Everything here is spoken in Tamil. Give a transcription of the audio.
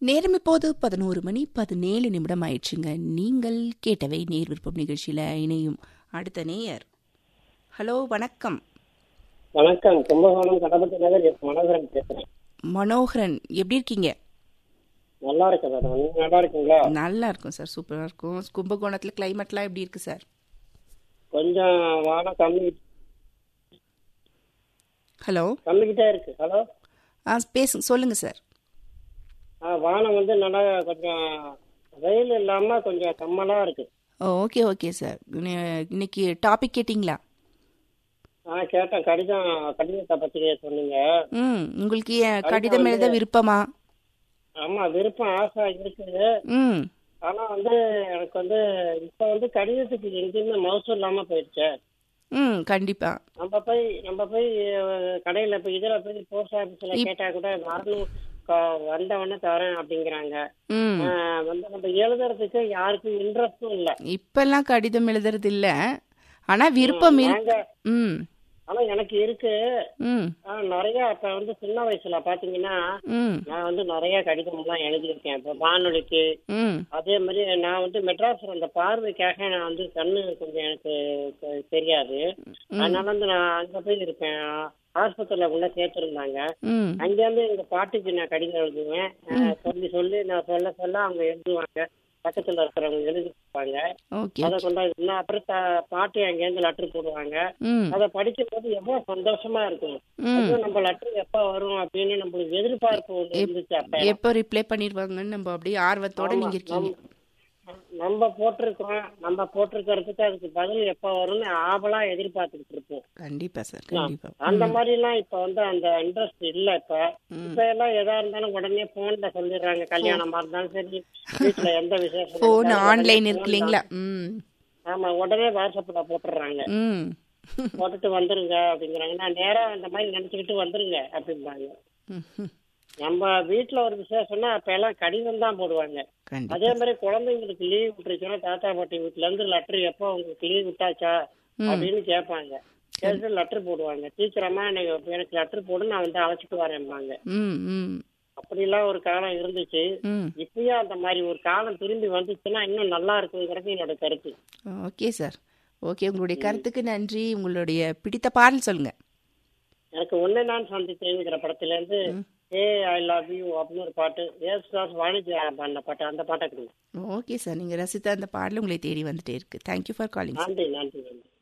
நேரம் இப்போது பதினோரு மணி பதினேழு நிமிடம் ஆயிடுச்சுங்க நீங்கள் கேட்டவை நேர் விருப்பம் நிகழ்ச்சியில் இணையும் அடுத்த நேயர் ஹலோ வணக்கம் வணக்கம் கும்பகோணம் கடம்பத்து நகர் எஸ் மனோகரன் பேசுறேன் மனோகரன் எப்படி இருக்கீங்க நல்லா இருக்கு மேடம் நீங்க நல்லா இருக்கீங்களா நல்லா இருக்கும் சார் சூப்பராக இருக்கும் கும்பகோணத்தில் கிளைமேட்லாம் எப்படி இருக்கு சார் கொஞ்சம் வானம் கம்மி ஹலோ கம்மிக்கிட்டே இருக்கு ஹலோ ஆ பேசுங்க சொல்லுங்க சார் ஆ வானம் வந்து நல்லா கொஞ்சம் வெயில் இல்லாம கொஞ்சம் கம்மலா இருக்கு ஓ ஓகே ஓகே சார் இன்னைக்கு டாபிக் கேட்டிங்களா ஆ கேட்டேன் கடிதம் கடிதத்தை பத்தி சொன்னீங்க ம் உங்களுக்கு ஏன் கடிதம் எழுத விருப்பமா ஆமா விருப்பம் ஆசை இருக்குது ம் ஆனா வந்து எனக்கு வந்து இப்ப வந்து கடிதத்துக்கு எங்கேயுமே மவுசூல் இல்லாம போயிடுச்சு ம் கண்டிப்பா நம்ம போய் நம்ம போய் அஹ், கடையில போய் இதுல போய் போஸ்ட் ஆபீஸ்ல கேட்டா கூட மறந்து வந்தவொடனே தரேன் அப்படிங்கிறாங்க ம் ஆஹ் வந்து நம்ம எழுதுறதுக்கு யாருக்கும் இன்ட்ரெஸ்டும் இல்ல இப்பெல்லாம் கடிதம் எழுதுறது இல்ல ஆனா விருப்பம் இருக்கு நாங்க ம் ஆனா எனக்கு இருக்கு ம் ஆனா நிறைய அப்ப வந்து சின்ன வயசுல பாத்தீங்கன்னா ம் நான் வந்து நிறைய கடிதம் எல்லாம் எழுதியிருக்கேன் இப்ப வானொலிக்கு ம் அதே மாதிரி நான் வந்து மெட்ராஸ் அந்த பார்வைக்காக நான் வந்து கண்ணு கொஞ்சம் எனக்கு தெ- தெரியாது அதனால வந்து நான் அங்க போய் இருப்பேன் ஆஸ்பத்திரியில உள்ள சேர்த்திருந்தாங்க ம் அங்க இருந்து எங்க பாட்டிக்கு நான் கடிதம் எழுதுவேன் அஹ் சொல்லி சொல்லி நான் சொல்ல சொல்ல அவங்க எழுதுவாங்க பக்கத்துல இருக்கிறவங்க எழுதி கொடுப்பாங்க ஓகே அதை கொண்டாந்து இன்னும் அப்புறம் த- பாட்டி அங்க இருந்து லெட்டர் போடுவாங்க ம் அதை படிக்கும் போது எவ்வளவு சந்தோஷமா இருக்கும் ம் ஐயோ, நம்ம லெட்டர் எப்ப வரும் அப்படின்னு நம்மளுக்கு எதிர்பார்ப்பு ஒண்ணு இருந்துச்சு அப்ப எப்போ ரிப்ளை பண்ணிடுவாங்கன்னு நம்ம அப்படியே ஆர்வத்தோட நீங்க இருக்கீங்க நம்ம போட்டிருக்கோம் நம்ம போட்டிருக்கிறதுக்கு அதுக்கு பதில் எப்ப வரும்னு ஆவலா எதிர்பார்த்துக்கிட்டு இருப்போம் கண்டிப்பா சார் கண்டிப்பா அந்த மாதிரி எல்லாம் இப்ப வந்து அந்த இன்ட்ரெஸ்ட் இல்ல இப்ப ம். இப்ப எல்லாம் எதா இருந்தாலும் உடனே போன்ல சொல்லிடுறாங்க கல்யாணமா இருந்தாலும் சரி வீட்டுல எந்த விசேஷம் ஃபோன் இருந்தாலும் ஆன்லைன் உடனே இருக்கு phone இல்லைங்களா தான். ம் ஆமா உடனே வாட்ஸ்அப்ல போட்டுடுறாங்க ம் போட்டுட்டு வந்துருங்க அப்படிங்கிறாங்க நான் நேரா அந்த மாதிரி நினைச்சுக்கிட்டு வந்துருங்க அப்படிம்பாங்க ம். நம்ம வீட்டுல ஒரு விசேஷம்னா அப்ப எல்லாம் கடிதம் தான் போடுவாங்க கண்டிப்பா அதே மாதிரி குழந்தைங்களுக்கு லீவ் விட்டுருச்சுன்னா தாத்தா பாட்டி வீட்டுல இருந்து லெட்டர் எப்போ உங்களுக்கு லீவ் விட்டாச்சா அப்படின்னு கேட்பாங்க கேட்டு லெட்டர் போடுவாங்க டீச்சர் அம்மா எனக்கு எனக்கு லெட்டர் போடு நான் வந்து அழைச்சிட்டு வரேன்பாங்க ம் ம் அப்படிலாம் ஒரு காலம் இருந்துச்சு ம் இப்பயும் அந்த மாதிரி ஒரு காலம் திரும்பி வந்துச்சுன்னா இன்னும் நல்லா இருக்குங்கிறது என்னோட கருத்து ஓகே சார் ஓகே உங்களுடைய கருத்துக்கு நன்றி உங்களுடைய பிடித்த பாடல் சொல்லுங்க எனக்கு ஒண்ணு நான் சந்தித்தேங்கிற படத்துல இருந்து ஏ ஐ லவ் யூ அப்படின்னு ஒரு பாட்டு ஏசுதாஸ் வாணிஜ்ய பண்ண பாட்டு அந்த பாட்டை கொடுங்க ஓகே சார் நீங்கள் ரசித்த அந்த பாடல் உங்களை தேடி வந்துட்டே இருக்கு தேங்க்யூ ஃபார் காலிங் நன்றி நன்றி நன்றி